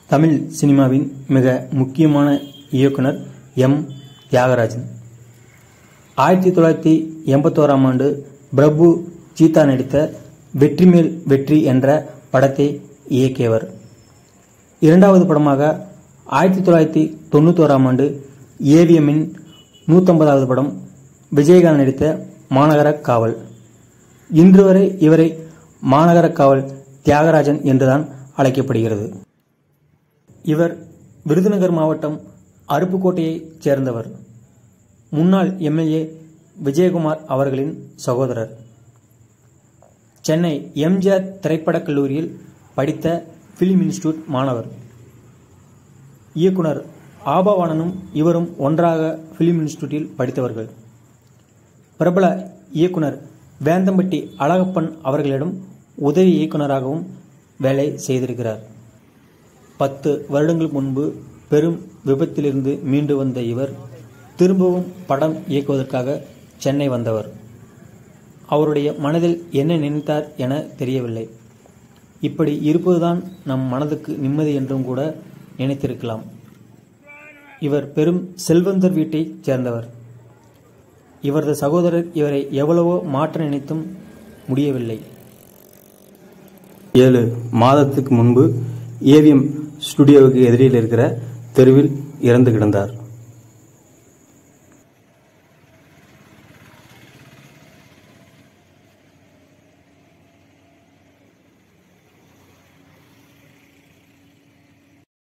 தமிழ் சினிமாவின் மிக முக்கியமான இயக்குனர் எம் தியாகராஜன் ஆயிரத்தி தொள்ளாயிரத்தி எண்பத்தோராம் ஆண்டு பிரபு சீதா நடித்த வெற்றி மேல் வெற்றி என்ற படத்தை இயக்கியவர் இரண்டாவது படமாக ஆயிரத்தி தொள்ளாயிரத்தி தொண்ணூத்தோராம் ஆண்டு ஏவிஎம்மின் நூற்றம்பதாவது படம் விஜயகாந்த் நடித்த மாநகர காவல் இன்று வரை இவரை மாநகர காவல் தியாகராஜன் என்றுதான் அழைக்கப்படுகிறது இவர் விருதுநகர் மாவட்டம் அருப்புக்கோட்டையைச் சேர்ந்தவர் முன்னாள் எம்எல்ஏ விஜயகுமார் அவர்களின் சகோதரர் சென்னை எம்ஜிஆர் திரைப்படக் கல்லூரியில் படித்த பிலிம் இன்ஸ்டிடியூட் மாணவர் இயக்குனர் ஆபவாணனும் இவரும் ஒன்றாக பிலிம் இன்ஸ்டிடியூட்டில் படித்தவர்கள் பிரபல இயக்குனர் வேந்தம்பட்டி அழகப்பன் அவர்களிடம் உதவி இயக்குனராகவும் வேலை செய்திருக்கிறார் பத்து வருடங்கள் முன்பு பெரும் விபத்திலிருந்து மீண்டு வந்த இவர் திரும்பவும் படம் இயக்குவதற்காக சென்னை வந்தவர் அவருடைய மனதில் என்ன நினைத்தார் என தெரியவில்லை இப்படி இருப்பதுதான் நம் மனதுக்கு நிம்மதி என்றும் கூட நினைத்திருக்கலாம் இவர் பெரும் செல்வந்தர் வீட்டைச் சேர்ந்தவர் இவரது சகோதரர் இவரை எவ்வளவோ மாற்ற நினைத்தும் முடியவில்லை ஏழு மாதத்துக்கு முன்பு ஏவிஎம் ஸ்டுடியோவுக்கு எதிரில் இருக்கிற தெருவில் இறந்து கிடந்தார்